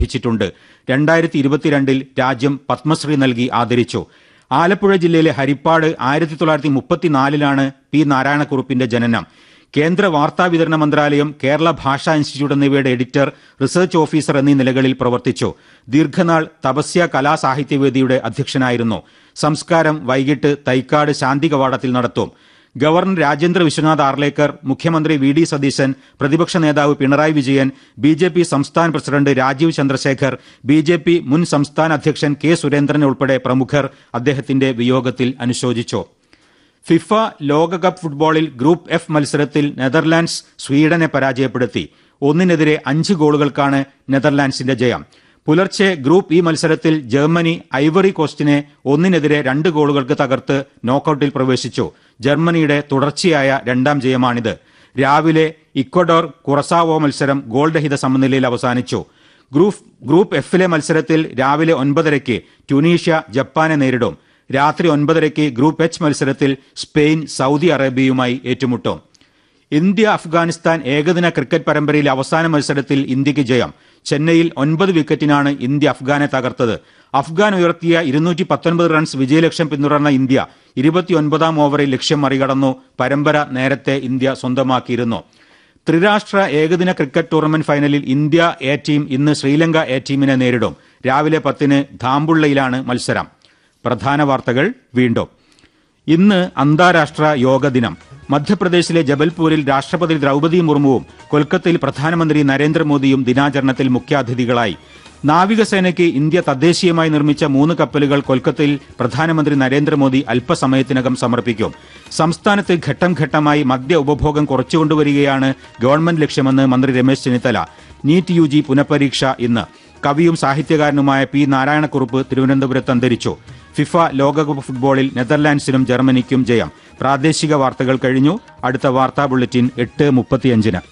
ലഭിച്ചിട്ടുണ്ട് രണ്ടായിരത്തി ഇരുപത്തിരണ്ടിൽ രാജ്യം പത്മശ്രീ നൽകി ആദരിച്ചു ആലപ്പുഴ ജില്ലയിലെ ഹരിപ്പാട് ആയിരത്തി തൊള്ളായിരത്തി മുപ്പത്തിനാലിലാണ് പി നാരായണക്കുറുപ്പിന്റെ ജനനം കേന്ദ്ര വാർത്താവിതരണ മന്ത്രാലയം കേരള ഭാഷാ ഇൻസ്റ്റിറ്റ്യൂട്ട് എന്നിവയുടെ എഡിറ്റർ റിസർച്ച് ഓഫീസർ എന്നീ നിലകളിൽ പ്രവർത്തിച്ചു ദീർഘനാൾ തപസ്യ കലാസാഹിത്യവേദിയുടെ അധ്യക്ഷനായിരുന്നു സംസ്കാരം വൈകിട്ട് തൈക്കാട് ശാന്തി കവാടത്തിൽ നടത്തും ഗവർണർ രാജേന്ദ്ര വിശ്വനാഥ് ആർലേക്കർ മുഖ്യമന്ത്രി വി ഡി സതീശൻ പ്രതിപക്ഷ നേതാവ് Pinarayi Vijayan B J P സംസ്ഥാന president Rajeev Chandrasekhar B J P മുൻ സംസ്ഥാന അധ്യക്ഷൻ കെ സുരേന്ദ്രൻ ഉൾപ്പെടെ പ്രമുഖർ അദ്ദേഹത്തിന്റെ വിയോഗത്തിൽ അനുശോചിച്ചു ഫിഫ ലോകകപ്പ് ഫുട്ബോളിൽ ഗ്രൂപ്പ് എഫ് മത്സരത്തിൽ നെതർലാൻഡ്സ് സ്വീഡനെ പരാജയപ്പെടുത്തി ഒന്നിനെതിരെ അഞ്ച് ഗോളുകൾക്കാണ് നെതർലാൻഡ്സിന്റെ ജയം പുലർച്ചെ ഗ്രൂപ്പ് ഇ മത്സരത്തിൽ ജർമ്മനി ഐവറി കോസ്റ്റിനെ ഒന്നിനെതിരെ രണ്ട് ഗോളുകൾക്ക് തകർത്ത് നോക്കൌട്ടിൽ പ്രവേശിച്ചു ജർമ്മനിയുടെ തുടർച്ചയായ രണ്ടാം ജയമാണിത് രാവിലെ ഇക്വഡോർ കുറസാവോ മത്സരം ഗോൾരഹിത സമനിലയിൽ അവസാനിച്ചു ഗ്രൂപ്പ് ഗ്രൂപ്പ് എഫിലെ മത്സരത്തിൽ രാവിലെ ഒൻപതരയ്ക്ക് ട്യൂണീഷ്യ ജപ്പാനെ നേരിടും രാത്രി ഒൻപതരയ്ക്ക് ഗ്രൂപ്പ് എച്ച് മത്സരത്തിൽ സ്പെയിൻ സൗദി അറേബ്യയുമായി ഏറ്റുമുട്ടും ഇന്ത്യ അഫ്ഗാനിസ്ഥാൻ ഏകദിന ക്രിക്കറ്റ് പരമ്പരയിലെ അവസാന മത്സരത്തിൽ ഇന്ത്യക്ക് ജയം ചെന്നൈയിൽ ഒൻപത് വിക്കറ്റിനാണ് ഇന്ത്യ അഫ്ഗാനെ തകർത്തത് അഫ്ഗാൻ ഉയർത്തിയ ഇരുന്നൂറ്റി പത്തൊൻപത് റൺസ് വിജയലക്ഷ്യം പിന്തുടർന്ന ഇന്ത്യ ഇരുപത്തിയൊൻപതാം ഓവറിൽ ലക്ഷ്യം മറികടന്നു പരമ്പര നേരത്തെ ഇന്ത്യ സ്വന്തമാക്കിയിരുന്നു ത്രിരാഷ്ട്ര ഏകദിന ക്രിക്കറ്റ് ടൂർണമെന്റ് ഫൈനലിൽ ഇന്ത്യ എ ടീം ഇന്ന് ശ്രീലങ്ക എ ടീമിനെ നേരിടും രാവിലെ പത്തിന് ധാമ്പുള്ളയിലാണ് മത്സരം പ്രധാന വാർത്തകൾ വീണ്ടും ഇന്ന് അന്താരാഷ്ട്ര യോഗ ദിനം മധ്യപ്രദേശിലെ ജബൽപൂരിൽ രാഷ്ട്രപതി ദ്രൗപദി മുർമുവും കൊൽക്കത്തയിൽ പ്രധാനമന്ത്രി നരേന്ദ്രമോദിയും ദിനാചരണത്തിൽ മുഖ്യാതിഥികളായി നാവികസേനയ്ക്ക് ഇന്ത്യ തദ്ദേശീയമായി നിർമ്മിച്ച മൂന്ന് കപ്പലുകൾ കൊൽക്കത്തയിൽ പ്രധാനമന്ത്രി നരേന്ദ്രമോദി അല്പസമയത്തിനകം സമർപ്പിക്കും സംസ്ഥാനത്ത് ഘട്ടം ഘട്ടമായി മദ്യ ഉപഭോഗം കുറച്ചുകൊണ്ടുവരികയാണ് ഗവൺമെന്റ് ലക്ഷ്യമെന്ന് മന്ത്രി Ramesh Chennithala NEET U G പുനഃപരീക്ഷ ഇന്ന് കവിയും സാഹിത്യകാരനുമായ പി നാരായണക്കുറുപ്പ് തിരുവനന്തപുരത്ത് അന്തരിച്ചു ഫിഫ ലോകകപ്പ് ഫുട്ബോളിൽ നെതർലാൻഡ്സിനും ജർമ്മനിക്കും ജയം പ്രാദേശിക വാർത്തകൾ കഴിഞ്ഞു അടുത്ത വാർത്താ ബുള്ളറ്റിൻ എട്ട് മുപ്പത്തിയഞ്ചിന്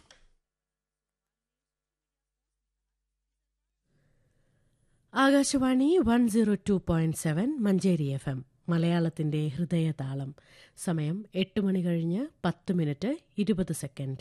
Akashvani one zero two point seven Manjeri F M മലയാളത്തിന്റെ ഹൃദയതാളം സമയം എട്ട് മണി കഴിഞ്ഞ് പത്ത് മിനിറ്റ് ഇരുപത് second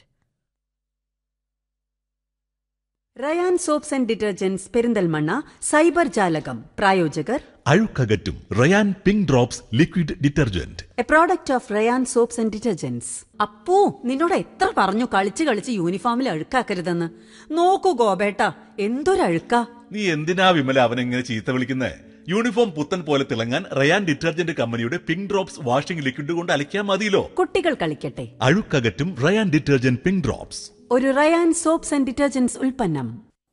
Ryan soaps and detergents Perinthalmanna cyber ജാലകം പ്രായോജകർ അഴുക്കകറ്റും Ryan pink drops liquid detergent a product of Ryan soaps and detergents Appu നിന്നോട് എത്ര പറഞ്ഞു കളിച്ച് കളിച്ച് യൂണിഫോമിൽ അഴുക്കാക്കരുതെന്ന് നോക്കൂ ഗോപേട്ട എന്തൊരഴുക്കാ നീ എന്തിനാ വിമല അവനെങ്ങനെ ചീത്ത വിളിക്കുന്നേ യൂണിഫോം പുത്തൻ പോലെ തിളങ്ങാൻ റയാൻ ഡിറ്റർജന്റ് കമ്പനിയുടെ പിങ്ക് ഡ്രോപ്സ് വാഷിംഗ് ലിക്വിഡ് കൊണ്ട് അലക്കിയാൽ മതിയല്ലോ കുട്ടികൾ കളിക്കട്ടെ അഴുക്കകറ്റും റയാൻ ഡിറ്റർജന്റ് പിങ്ക് ഡ്രോപ്സ് ഒരു റയാൻ സോപ്സ് ആൻഡ് ഡിറ്റർജന്റ്സ് ഉൽപ്പന്നം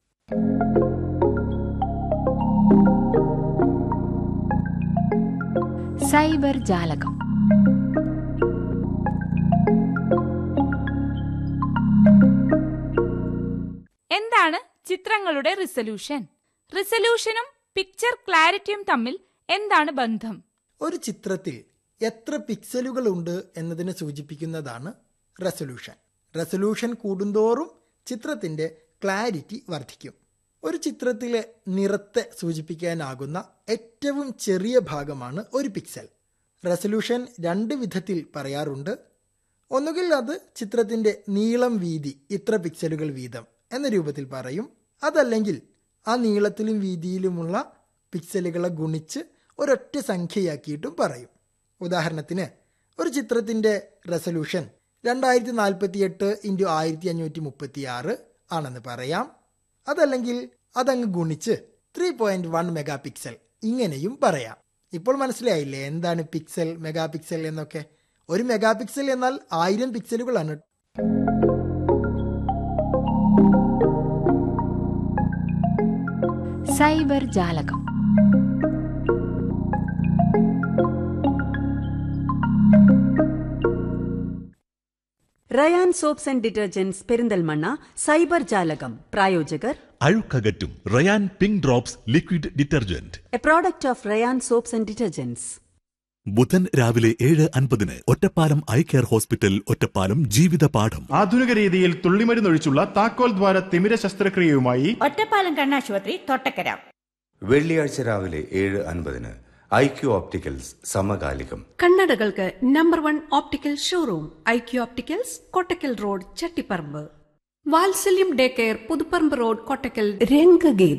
സൈബർ ജാലകം എന്താണ് ചിത്രങ്ങളുടെ റിസൊല്യൂഷൻ റിസൊല്യൂഷനും പിക്ചർ ക്ലാരിറ്റിയും തമ്മിൽ എന്താണ് ബന്ധം ഒരു ചിത്രത്തിൽ എത്ര പിക്സലുകൾ ഉണ്ട് എന്നതിനെ സൂചിപ്പിക്കുന്നതാണ് റെസൊല്യൂഷൻ റെസൊല്യൂഷൻ കൂടുന്തോറും ചിത്രത്തിന്റെ ക്ലാരിറ്റി വർദ്ധിക്കും ഒരു ചിത്രത്തിലെ നിറത്തെ സൂചിപ്പിക്കാനാകുന്ന ഏറ്റവും ചെറിയ ഭാഗമാണ് ഒരു പിക്സൽ റെസൊല്യൂഷൻ രണ്ട് വിധത്തിൽ പറയാറുണ്ട് ഒന്നുകിൽ അത് ചിത്രത്തിന്റെ നീളം വീതി ഇത്ര പിക്സലുകൾ വീതം എന്ന രൂപത്തിൽ പറയും അതല്ലെങ്കിൽ ആ നീളത്തിലും വീതിയിലുമുള്ള പിക്സലുകളെ ഗുണിച്ച് ഒരൊറ്റ സംഖ്യയാക്കിയിട്ടും പറയും ഉദാഹരണത്തിന് ഒരു ചിത്രത്തിന്റെ റെസൊല്യൂഷൻ രണ്ടായിരത്തി നാൽപ്പത്തി എട്ട് ഇൻറ്റു ആയിരത്തി അഞ്ഞൂറ്റി മുപ്പത്തി ആറ് ആണെന്ന് പറയാം അതല്ലെങ്കിൽ അതങ്ങ് ഗുണിച്ച് three point one mega pixel ഇങ്ങനെയും പറയാം ഇപ്പോൾ മനസ്സിലായില്ലേ എന്താണ് പിക്സൽ മെഗാ പിക്സൽ എന്നൊക്കെ ഒരു മെഗാ പിക്സൽ എന്നാൽ ആയിരം പിക്സലുകളാണ് സൈബർ ജാലകം Ryan soaps and detergents Perinthalmanna cyber ജാലകം പ്രായോജകർ അഴുക്കകറ്റും Ryan pink drops liquid detergent a product of Ryan soaps and detergents ബുധൻ രാവിലെ ഏഴ് അൻപതിന് Ottapalam eye care hospital Ottapalam ജീവിത പാഠം ആധുനിക രീതിയിൽ തുള്ളിമരുന്നൊഴിച്ചുള്ള താക്കോൽ ദ്വാര തിമിര ശസ്ത്രക്രിയയുമായി ഒറ്റപ്പാലം കണ്ണാശുപത്രി തൊട്ടക്കര വെള്ളിയാഴ്ച രാവിലെ ഏഴ് അൻപതിന് ഐ ക്യു ഓപ്റ്റിക്കൽസ് സമകാലികം കണ്ണടകൾക്ക് number one optical showroom I Q opticals Kottakkal road Chattiparamba Vatsalyam day care Puthuparamba road Kottakkal രംഗഗീത്